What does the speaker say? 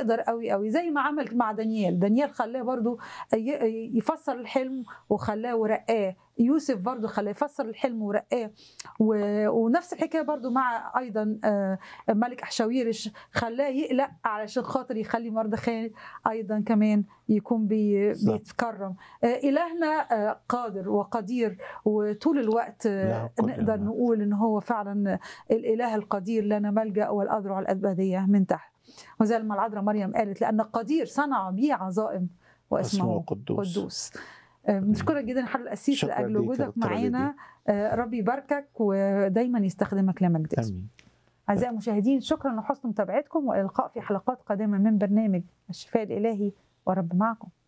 يقدر قوي قوي زي ما عمل مع دانيال دانيال خلاه برضو ي- يفسر الحلم وخلاه ورقاه يوسف برضو خلاه يفسر الحلم ورقاه و- ونفس الحكايه برضو مع ايضا آه، ملك احشاويرش خلاه يقلق علشان خاطر يخلي مردخاي ايضا كمان يكون بي بالظبط. بيتكرم آه، الهنا آه، قادر وقدير وطول الوقت آه، له كل نقدر المجد. نقول ان هو فعلا الاله القدير لنا ملجا والاذرع الابديه من تحت وزي ما العذراء مريم قالت لان قدير صنع بي عظائم اسمه واسمه قدوس قدوس آه، بنشكرك جدا حضرتك القسيس شكراً لاجل ليك يا وجودك دكتورة معانا آه، ربي يباركك ودايما يستخدمك لمجد اسمه امين اعزائي المشاهدين شكرا لحسن متابعتكم والى اللقاء في حلقات قادمه من برنامج الشفاء الالهي ورب معكم